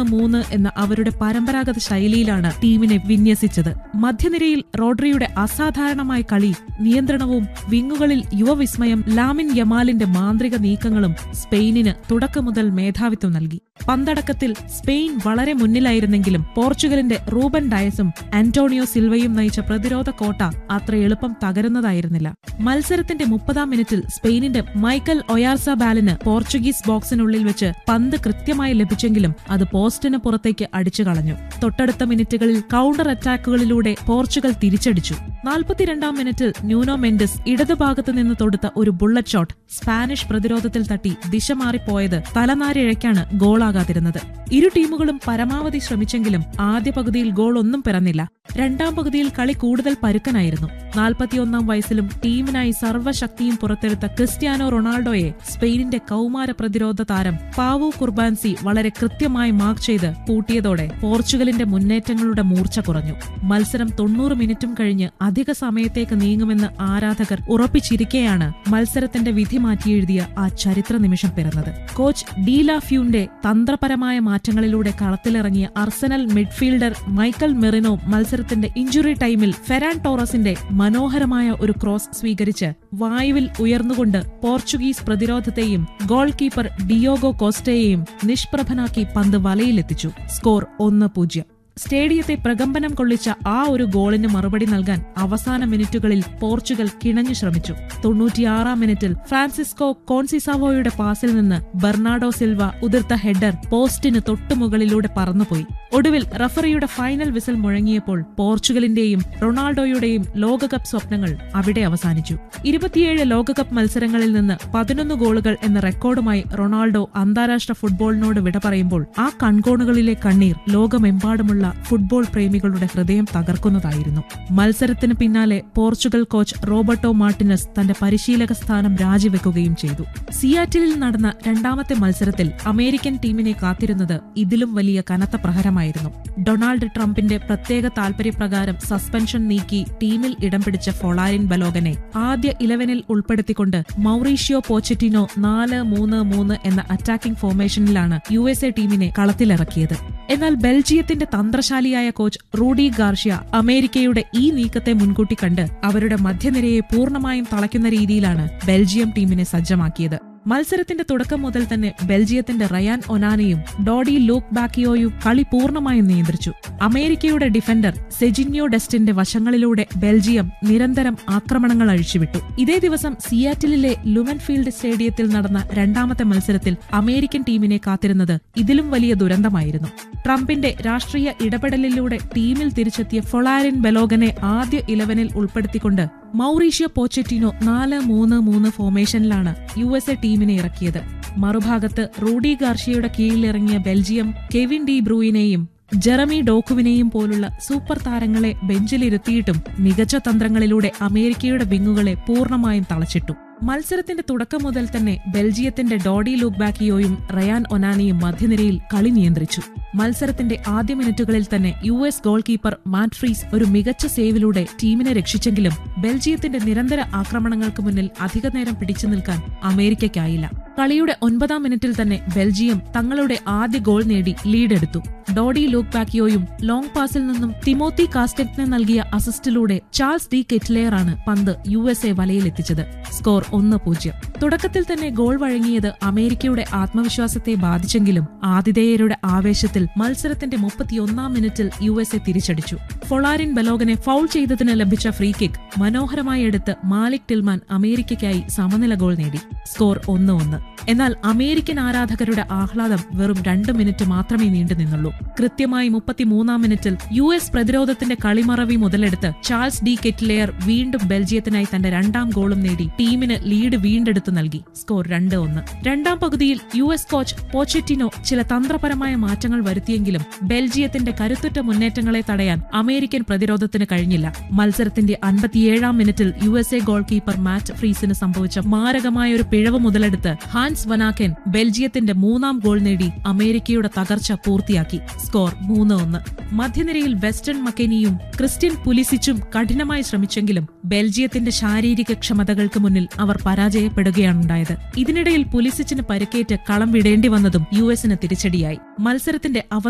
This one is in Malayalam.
മൂന്ന് എന്ന അവരുടെ പരമ്പരാഗത ശൈലിയിലാണ് ടീമിനെ വിന്യസിച്ചത് മധ്യനിരയിൽ റോഡ്രിയുടെ അസാധാരണമായ കളി നിയന്ത്രണവും വിങ്ങുകളിൽ യുവവിസ്മയം ലാമിൻ യമാലിന്റെ മാന്ത്രിക നീക്കങ്ങളും സ്പെയിനിന് തുടക്കം മുതൽ മേധാവിത്വം നൽകി പന്തടക്കത്തിൽ സ്പെയിൻ വളരെ മുന്നിലായിരുന്നെങ്കിലും പോർച്ചുഗലിന്റെ റൂബൻ ഡയസും ആന്റോണിയോ സിൽവയും നയിച്ച പ്രതിരോധ കോട്ട അത്ര എളുപ്പം തകരുന്നതായിരുന്നില്ല മത്സരത്തിന്റെ മുപ്പതാം മിനിറ്റിൽ സ്പെയിനിന്റെ മൈക്കൽ ഒയാർസ ബാലിന് പോർച്ചുഗീസ് ബോക്സിനുള്ളിൽ വെച്ച് പന്ത് കൃത്യമായി ലഭിച്ചെങ്കിലും അത് പോസ്റ്റിന് പുറത്തേക്ക് അടിച്ചു കളഞ്ഞു തൊട്ടടുത്ത മിനിറ്റുകളിൽ കൗണ്ടർ അറ്റാക്കുകളിലൂടെ പോർച്ചുഗൽ തിരിച്ചടിച്ചു നാൽപ്പത്തിരണ്ടാം മിനിറ്റിൽ ന്യൂനോ മെൻഡസ് ഇടതുഭാഗത്ത് നിന്ന് തൊടുത്ത ഒരു ബുള്ളറ്റ് ഷോട്ട് സ്പാനിഷ് പ്രതിരോധത്തിൽ തട്ടി ദിശ മാറിപ്പോയത് തലനാരിഴയ്ക്കാണ് ഗോളാകാതിരുന്നത് ഇരു ടീമുകളും പരമാവധി ശ്രമിച്ചെങ്കിലും ആദ്യ പകുതിയിൽ ഗോൾ ഒന്നും പിറന്നില്ല രണ്ടാം പകുതിയിൽ കളി കൂടുതൽ പരുക്കനായിരുന്നു നാൽപ്പത്തിയൊന്നാം വയസ്സിലും ടീമിനായി സർവ്വശക്തിയും പുറത്തെടുത്ത ക്രിസ്ത്യാനോ റൊണാൾഡോയെ സ്പെയിനിന്റെ കൗമാര പ്രതിരോധ താരം പാവു കുർബാൻസി വളരെ കൃത്യമായി മാർക്ക് ചെയ്ത് പൂട്ടിയതോടെ പോർച്ചുഗലിന്റെ മുന്നേറ്റങ്ങളുടെ മൂർച്ച കുറഞ്ഞു മത്സരം തൊണ്ണൂറ് മിനിറ്റും കഴിഞ്ഞ് അധിക സമയത്തേക്ക് നീങ്ങുമെന്ന് ആരാധകർ ഉറപ്പിച്ചിരിക്കെയാണ് മത്സരത്തിന്റെ വിധി മാറ്റിയെഴുതിയ ആ ചരിത്ര നിമിഷം പിറന്നത് കോച്ച് ഡീലാഫ്യൂന്റെ തന്ത്രപരമായ മാറ്റങ്ങളിലൂടെ കളത്തിലിറങ്ങിയ അർസനൽ മിഡ്ഫീൽഡർ മൈക്കൽ മെറിനോ മത്സരത്തിന്റെ ഇഞ്ചുറി ടൈമിൽ ഫെറാൻ ടോറസിന്റെ മനോഹരമായ ഒരു ക്രോസ് സ്വീകരിച്ച് വായുവിൽ ഉയർന്നുകൊണ്ട് പോർച്ചുഗീസ് പ്രതിരോധത്തെയും ഗോൾ കീപ്പർ ഡിയോഗോ കോസ്റ്റയെയും നിഷ്പ്രഭനാക്കി പന്ത് വലയിലെത്തിച്ചു സ്കോർ ഒന്ന് പൂജ്യം സ്റ്റേഡിയത്തെ പ്രകമ്പനം കൊള്ളിച്ച ആ ഒരു ഗോളിന് മറുപടി നൽകാൻ അവസാന മിനിറ്റുകളിൽ പോർച്ചുഗൽ കിണഞ്ഞു ശ്രമിച്ചു തൊണ്ണൂറ്റിയാറാം മിനിറ്റിൽ ഫ്രാൻസിസ്കോ കോൺസിസാവോയുടെ പാസിൽ നിന്ന് ബെർണാഡോ സിൽവ ഉതിർത്ത ഹെഡർ പോസ്റ്റിന് തൊട്ടുമുകളിലൂടെ പറന്നുപോയി ഒടുവിൽ റഫറിയുടെ ഫൈനൽ വിസിൽ മുഴങ്ങിയപ്പോൾ പോർച്ചുഗലിന്റെയും റൊണാൾഡോയുടെയും ലോകകപ്പ് സ്വപ്നങ്ങൾ അവിടെ അവസാനിച്ചു ഇരുപത്തിയേഴ് ലോകകപ്പ് മത്സരങ്ങളിൽ നിന്ന് പതിനൊന്ന് ഗോളുകൾ എന്ന റെക്കോർഡുമായി റൊണാൾഡോ അന്താരാഷ്ട്ര ഫുട്ബോളിനോട് വിട പറയുമ്പോൾ ആ കൺകോണുകളിലെ കണ്ണീർ ലോകമെമ്പാടുമുള്ള ഫുട്ബോൾ പ്രേമികളുടെ ഹൃദയം തകർക്കുന്നതായിരുന്നു മത്സരത്തിന് പിന്നാലെ പോർച്ചുഗൽ കോച്ച് റോബർട്ടോ മാർട്ടിനസ് തന്റെ പരിശീലക സ്ഥാനം രാജിവെക്കുകയും ചെയ്തു സിയാറ്റിലിൽ നടന്ന രണ്ടാമത്തെ മത്സരത്തിൽ അമേരിക്കൻ ടീമിനെ കാത്തിരുന്നത് ഇതിലും വലിയ കനത്ത പ്രഹരമായിരുന്നു ഡൊണാൾഡ് ട്രംപിന്റെ പ്രത്യേക താൽപര്യപ്രകാരം സസ്പെൻഷൻ നീക്കി ടീമിൽ ഇടം പിടിച്ച ഫൊളാരിൻ ബലോഗനെ ആദ്യ ഇലവനിൽ ഉൾപ്പെടുത്തിക്കൊണ്ട് മൗറീഷ്യോ പോച്ചറ്റിനോ നാല് മൂന്ന് മൂന്ന് എന്ന അറ്റാക്കിംഗ് ഫോർമേഷനിലാണ് യു എസ് എ ടീമിനെ കളത്തിലിറക്കിയത് എന്നാൽ ബെൽജിയത്തിന്റെ തന്ത്രശാലിയായ കോച്ച് റൂഡി ഗാർഷ്യ അമേരിക്കയുടെ ഈ നീക്കത്തെ മുൻകൂട്ടി കണ്ട് അവരുടെ മധ്യനിരയെ പൂർണ്ണമായും തളയ്ക്കുന്ന രീതിയിലാണ് ബെൽജിയം ടീമിനെ സജ്ജമാക്കിയത് മത്സരത്തിന്റെ തുടക്കം മുതൽ തന്നെ ബെൽജിയത്തിന്റെ റയാൻ ഒനാനയും ഡോഡി ലൂക്ക് ബാക്കിയോയും കളി പൂർണ്ണമായും നിയന്ത്രിച്ചു അമേരിക്കയുടെ ഡിഫൻഡർ സെജിന്യോ ഡെസ്റ്റിന്റെ വശങ്ങളിലൂടെ ബെൽജിയം നിരന്തരം ആക്രമണങ്ങൾ അഴിച്ചുവിട്ടു ഇതേ ദിവസം സിയാറ്റിലിലെ ലുമൻഫീൽഡ് സ്റ്റേഡിയത്തിൽ നടന്ന രണ്ടാമത്തെ മത്സരത്തിൽ അമേരിക്കൻ ടീമിനെ കാത്തിരുന്നത് ഇതിലും വലിയ ദുരന്തമായിരുന്നു ട്രംപിന്റെ രാഷ്ട്രീയ ഇടപെടലിലൂടെ ടീമിൽ തിരിച്ചെത്തിയ ഫൊളാരിൻ ബെലോഗനെ ആദ്യ ഇലവനിൽ ഉൾപ്പെടുത്തിക്കൊണ്ട് മൗറീഷ്യോ പോച്ചറ്റിനോ നാല് മൂന്ന് മൂന്ന് ഫോർമേഷനിലാണ് യു എസ് എ ടീമിനെ ഇറക്കിയത് മറുഭാഗത്ത് റൂഡി ഗാർഷ്യയുടെ കീഴിലിറങ്ങിയ ബെൽജിയം കെവിൻ ഡി ബ്രൂയിനെയും ജെറമി ഡോക്കുവിനെയും പോലുള്ള സൂപ്പർ താരങ്ങളെ ബെഞ്ചിലിരുത്തിയിട്ടും മികച്ച തന്ത്രങ്ങളിലൂടെ അമേരിക്കയുടെ വിങ്ങുകളെ പൂർണ്ണമായും തളച്ചിട്ടു മത്സരത്തിന്റെ തുടക്കം മുതൽ തന്നെ ബെൽജിയത്തിന്റെ ഡോഡി ലൂക്ബാക്കിയോയും റയാൻ ഒനാനിയും മധ്യനിരയിൽ കളി നിയന്ത്രിച്ചു മത്സരത്തിന്റെ ആദ്യ മിനിറ്റുകളിൽ തന്നെ U S goal keeper Matt Freese ഒരു മികച്ച സേവിലൂടെ ടീമിനെ രക്ഷിച്ചെങ്കിലും ബെൽജിയത്തിന്റെ നിരന്തര ആക്രമണങ്ങൾക്ക് മുന്നിൽ അധികനേരം പിടിച്ചു നിൽക്കാൻ അമേരിക്കയ്ക്കായില്ല കളിയുടെ ഒൻപതാം മിനിറ്റിൽ തന്നെ ബെൽജിയം തങ്ങളുടെ ആദ്യ ഗോൾ നേടി ലീഡെടുത്തു ഡോഡി ലൂക്ക് ബാക്കിയോയും ലോങ് പാസിൽ നിന്നും തിമോത്തി കാസ്റ്ററ്റിന് നൽകിയ അസിസ്റ്റിലൂടെ ചാൾസ് ഡി കെറ്റ്ലെയറാണ് പന്ത് യു എസ് എ വലയിലെത്തിച്ചത് സ്കോർ ഒന്ന് പൂജ്യം തുടക്കത്തിൽ തന്നെ ഗോൾ വഴങ്ങിയത് അമേരിക്കയുടെ ആത്മവിശ്വാസത്തെ ബാധിച്ചെങ്കിലും ആതിഥേയരുടെ ആവേശത്തിൽ മത്സരത്തിന്റെ മുപ്പത്തിയൊന്നാം മിനിറ്റിൽ യു എസ് എ തിരിച്ചടിച്ചു ഫൊളാരിൻ ബലോഗനെ ഫൗൾ ചെയ്തതിന് ലഭിച്ച ഫ്രീ കിക്ക് മനോഹരമായി എടുത്ത് മാലിക് ടിൽമാൻ അമേരിക്കയ്ക്കായി സമനില ഗോൾ നേടി സ്കോർ ഒന്ന് ഒന്ന് എന്നാൽ അമേരിക്കൻ ആരാധകരുടെ ആഹ്ലാദം വെറും രണ്ട് മിനിറ്റ് മാത്രമേ നീണ്ടു നിന്നുള്ളൂ കൃത്യമായി മുപ്പത്തിമൂന്നാം മിനിറ്റിൽ യു എസ് പ്രതിരോധത്തിന്റെ കളിമറവി മുതലെടുത്ത് ചാൾസ് ഡി കെറ്റ്ലെയർ വീണ്ടും ബെൽജിയത്തിനായി തന്റെ രണ്ടാം ഗോളും നേടി ടീമിന് ലീഡ് വീണ്ടെടുത്തു നൽകി സ്കോർ രണ്ട് ഒന്ന് രണ്ടാം പകുതിയിൽ യു എസ് കോച്ച് പോച്ചറ്റിനോ ചില തന്ത്രപരമായ മാറ്റങ്ങൾ വരുത്തിയെങ്കിലും ബെൽജിയത്തിന്റെ കരുത്തുറ്റ മുന്നേറ്റങ്ങളെ തടയാൻ അമേരിക്കൻ പ്രതിരോധത്തിന് കഴിഞ്ഞില്ല മത്സരത്തിന്റെ അൻപത്തിയേഴാം മിനിറ്റിൽ U S A goal keeper Matt ഫ്രീസിന് സംഭവിച്ച മാരകമായ ഒരു പിഴവ് മുതലെടുത്ത് ഹാൻസ് വനാക്കൻ ബെൽജിയത്തിന്റെ മൂന്നാം ഗോൾ നേടി അമേരിക്കയുടെ തകർച്ച പൂർത്തിയാക്കി സ്കോർ മൂന്ന് ഒന്ന് മധ്യനിരയിൽ വെസ്റ്റൺ മക്കനിയും ക്രിസ്ത്യൻ പുലിസിച്ചും കഠിനമായി ശ്രമിച്ചെങ്കിലും ബെൽജിയത്തിന്റെ ശാരീരിക ക്ഷമതകൾക്ക് മുന്നിൽ അവർ പരാജയപ്പെടുകയാണുണ്ടായത് ഇതിനിടയിൽ പുലിസിച്ചിന് പരിക്കേറ്റ് കളം വിടേണ്ടി വന്നതും യു എസിന് തിരിച്ചടിയായി മത്സരത്തിന്റെ അവ